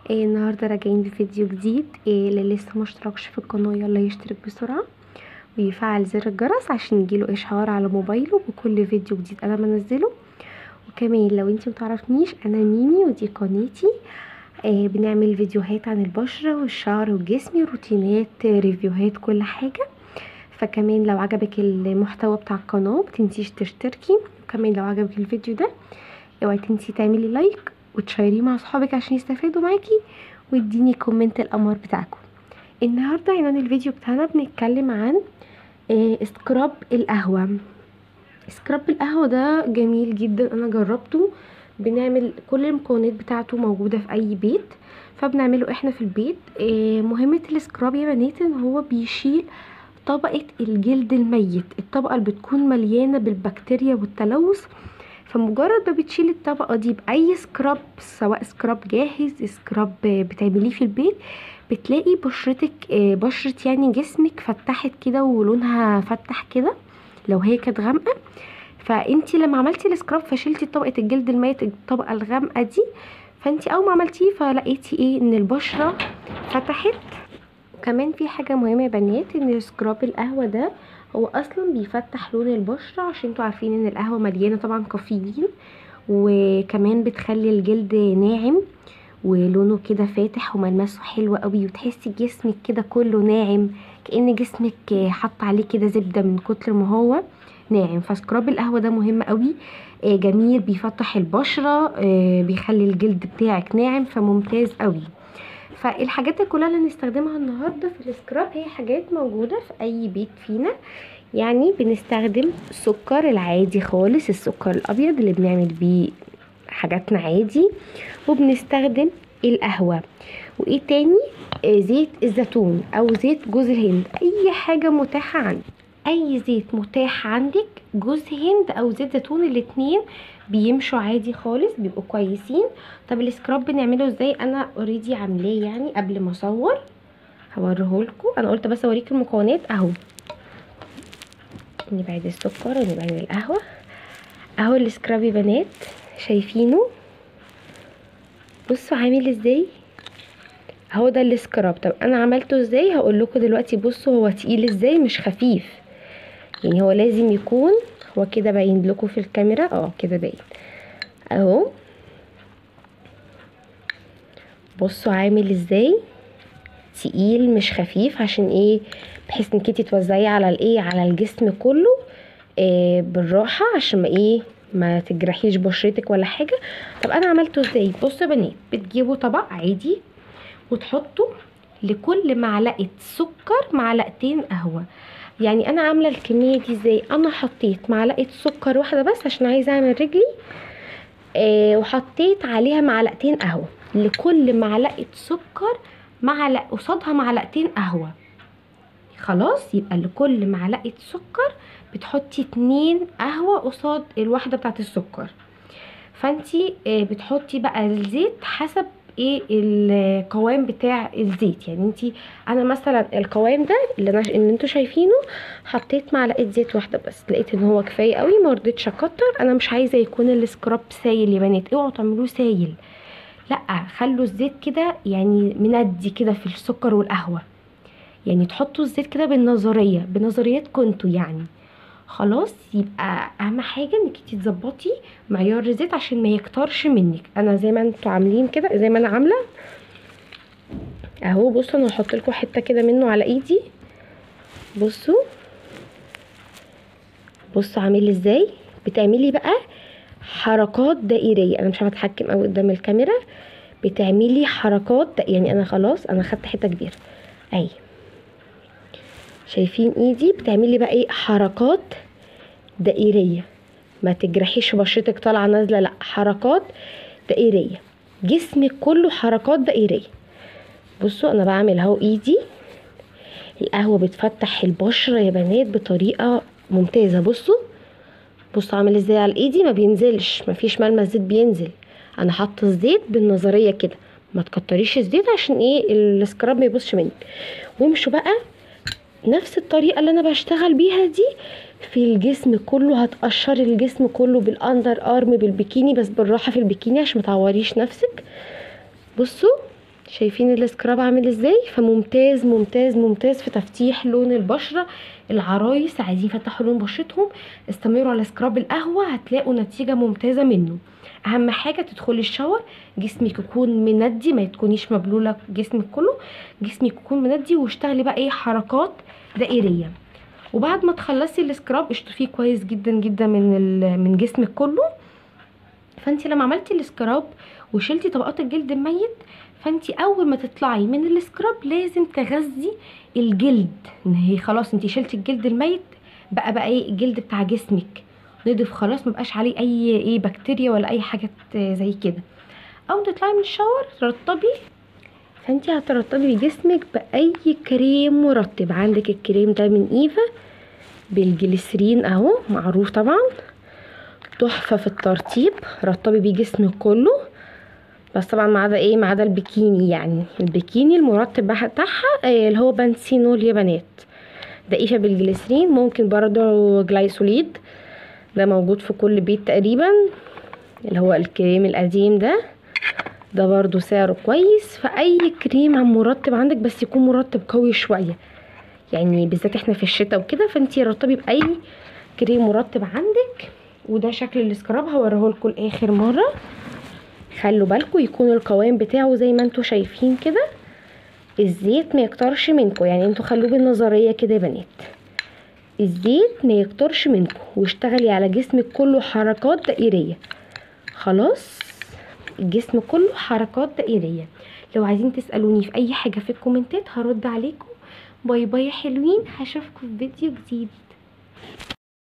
إيه النهارده راجعين بفيديو جديد إيه اللي لسه مشتركش في القناه يلا يشترك بسرعه ويفعل زر الجرس عشان يجيله اشعار على موبايله بكل فيديو جديد انا بنزله وكمان لو انتي متعرفنيش انا ميمي ودي قناتي إيه بنعمل فيديوهات عن البشره والشعر والجسم روتينات ريفيوهات كل حاجه فكمان لو عجبك المحتوى بتاع القناه متنسيش تشتركي وكمان لو عجبك الفيديو ده اوعي تنسي تعملي لايك وتشيريه مع صحابك عشان يستفادوا معاكي واديني كومنت القمر بتاعكم النهارده عنوان الفيديو بتاعنا بنتكلم عن إيه سكراب القهوه سكراب القهوه ده جميل جدا انا جربته بنعمل كل المكونات بتاعته موجوده في اي بيت فبنعمله احنا في البيت إيه مهمه السكراب يا بنات ان هو بيشيل طبقه الجلد الميت الطبقه اللي بتكون مليانه بالبكتيريا والتلوث فمجرد ما بتشيل الطبقه دي باي سكراب سواء سكراب جاهز سكراب بتعمليه في البيت بتلاقي بشرتك بشرة يعني جسمك فتحت كده ولونها فتح كده لو هي كانت غامقه فانتي لما عملتي السكراب فشلتي طبقه الجلد الميت الطبقه الغامقه دي فانتي اول ما عملتيه فلقيتي ايه ان البشره فتحت وكمان في حاجه مهمه يا بنات ان سكراب القهوه ده هو اصلا بيفتح لون البشره عشان انتوا عارفين ان القهوه مليانه طبعا كافيين وكمان بتخلي الجلد ناعم ولونه كده فاتح وملمسه حلو قوي وتحسي جسمك كده كله ناعم كأن جسمك حط عليه كده زبدة من كتر ما هو ناعم فسكراب القهوة ده مهم قوي جميل بيفتح البشرة بيخلي الجلد بتاعك ناعم فممتاز قوي فالحاجات كلها اللي هنستخدمها النهارده في السكراب هي حاجات موجوده في اي بيت فينا يعني بنستخدم السكر العادي خالص السكر الابيض اللي بنعمل بيه حاجاتنا عادي وبنستخدم القهوه وايه تاني آه زيت الزيتون او زيت جوز الهند اي حاجه متاحه عندك اي زيت متاح عندك جوز هند او زيت زيتون الاتنين بيمشوا عادي خالص بيبقوا كويسين طب السكراب بنعمله ازاي انا اوريدي عاملاه يعني قبل ما اصور هوريهولكم انا قلت بس اوريك المكونات اهو نبعد السكر ونبعد القهوه اهو السكراب يا بنات شايفينه بصوا عامل ازاي اهو ده السكراب طب انا عملته ازاي هقول لكم دلوقتي بصوا هو تقيل ازاي مش خفيف يعني هو لازم يكون هو كده باين لكم في الكاميرا اه كده باين اهو بصوا عامل ازاي تقيل مش خفيف عشان ايه بحيث انك انتي توزعيه على الايه على الجسم كله إيه بالراحه عشان ما ايه ما تجرحيش بشرتك ولا حاجه طب انا عملته ازاي بصوا يا بنات بتجيبوا طبق عادي وتحطوا لكل معلقه سكر معلقتين قهوه يعني انا عامله الكميه دي ازاي انا حطيت معلقه سكر واحده بس عشان عايزه اعمل رجلي آه وحطيت عليها معلقتين قهوه لكل معلقه سكر معلق قصادها معلقتين قهوه خلاص يبقى لكل معلقه سكر بتحطي اتنين قهوه قصاد الواحده بتاعت السكر فانتي آه بتحطي بقى الزيت حسب ايه القوام بتاع الزيت يعني انتي انا مثلا القوام ده اللي انا اللي انتوا شايفينه حطيت معلقه زيت واحده بس لقيت ان هو كفايه قوي ما رضيتش اكتر انا مش عايزه يكون السكراب سايل يا بنات اوعوا تعملوه سايل لا خلوا الزيت كده يعني مندي كده في السكر والقهوه يعني تحطوا الزيت كده بالنظريه بنظرياتكم انتوا يعني خلاص يبقى اهم حاجه انك انت تظبطي معيار الزيت عشان ما يكترش منك انا زي ما انتوا عاملين كده زي ما انا عامله اهو بصوا انا هحط لكم حته كده منه على ايدي بصوا بصوا عامل ازاي بتعملي بقى حركات دائريه انا مش عارفه اتحكم قوي قدام الكاميرا بتعملي حركات يعني انا خلاص انا خدت حته كبيره اهي شايفين ايدي بتعملي بقى ايه حركات دائريه ما تجرحيش بشرتك طالعه نازله لا حركات دائريه جسمك كله حركات دائريه بصوا انا بعمل اهو ايدي القهوه بتفتح البشره يا بنات بطريقه ممتازه بصوا بصوا عامل ازاي على ايدي ما بينزلش ما فيش ملمس زيت بينزل انا حاطه الزيت بالنظريه كده ما تكتريش الزيت عشان ايه السكراب ما يبصش منك وامشوا بقى نفس الطريقة اللي انا بشتغل بيها دي في الجسم كله هتقشري الجسم كله بالاندر ارم بالبيكيني بس بالراحة في البيكيني عشان متعوريش نفسك بصوا شايفين السكراب عامل ازاي فممتاز ممتاز ممتاز في تفتيح لون البشره العرايس عايزين يفتحوا لون بشرتهم استمروا على سكراب القهوه هتلاقوا نتيجه ممتازه منه اهم حاجه تدخلي الشاور جسمك يكون مندي ما تكونيش مبلوله جسمك كله جسمك يكون مندي واشتغلي بقى ايه حركات دائريه وبعد ما تخلصي السكراب اشطفيه كويس جدا جدا من من جسمك كله فانت لما عملتي السكراب وشلتي طبقات الجلد الميت فانت اول ما تطلعي من السكراب لازم تغذي الجلد ان هي خلاص انت شلتي الجلد الميت بقى بقى ايه الجلد بتاع جسمك نضف خلاص مبقاش عليه اي ايه بكتيريا ولا اي حاجه زي كده اول ما تطلعي من الشاور رطبي فانت هترطبي جسمك باي كريم مرطب عندك الكريم ده من ايفا بالجليسرين اهو معروف طبعا تحفه في الترطيب رطبي بيه جسمك كله بس طبعا ما عدا ايه ما عدا البكيني يعني البكيني المرطب بتاعها إيه اللي هو بنسينول يا بنات ده ايفا بالجليسرين ممكن برضو جلايسوليد ده موجود في كل بيت تقريبا اللي هو الكريم القديم ده ده برضو سعره كويس فاي كريم مرطب عندك بس يكون مرطب قوي شويه يعني بالذات احنا في الشتاء وكده فانتي رطبي باي كريم مرطب عندك وده شكل السكراب هوريهولكوا لاخر مره خلوا بالكم يكون القوام بتاعه زي ما انتوا شايفين كده الزيت ما يكترش منكم يعني انتوا خلوه بالنظريه كده يا بنات الزيت ما يكترش منكم واشتغلي على جسمك كله حركات دائريه خلاص الجسم كله حركات دائريه لو عايزين تسالوني في اي حاجه في الكومنتات هرد عليكم باي باي حلوين هشوفكم في فيديو جديد